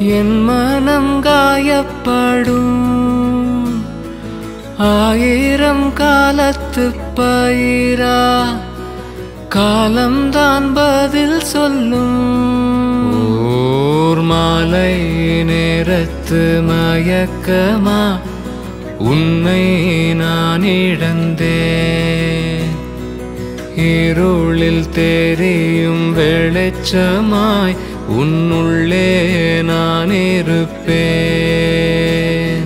என் மனம் காயப்படும் ஆயிரம் காலத்து பயிரா காலம்தான் பதில் சொல்லும் ஓர் மாலை நேரத்து மயக்கமா உன்னை நான் இழந்தேன் இருளில் தெரியும் வெளிச்சமாய் உன்னுள்ளே நான் இருப்பேன்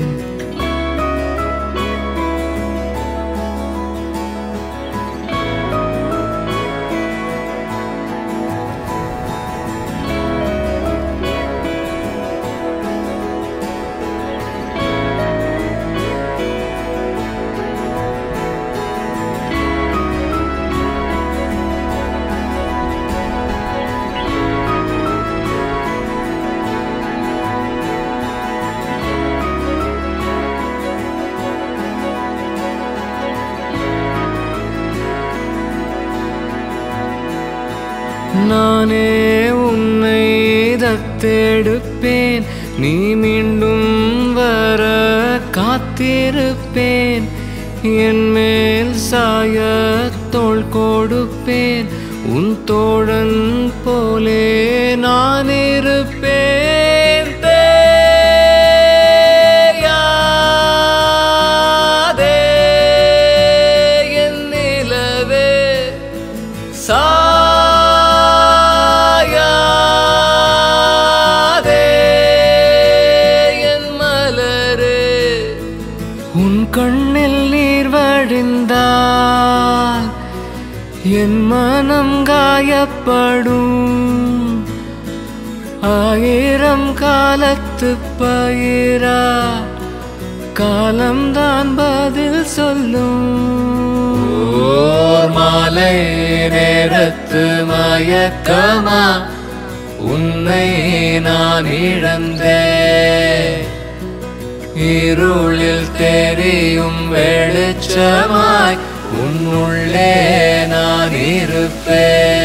நானே உன்னை தத்தெடுப்பேன் நீ மீண்டும் வர காத்திருப்பேன் என் மேல் சாய தோள் கொடுப்பேன் உன் தோழன் போலே நான் இருப்பேன் தேயாதே என் நிலவே சாயாதே என் மலரே உன் கண்ணில் நீர் வழிந்தால் என் மனம் காயப்படும் ஆயிரம் காலத்து பயிரா காலம்தான் பதில் சொல்லும் ஓர் மாலை நேரத்து மயக்கமா உன்னை நான் இழந்தேன் இருளில் தெரியும் வெளிச்சமாய் உன்னுள்ளே நான் இருப்பேன்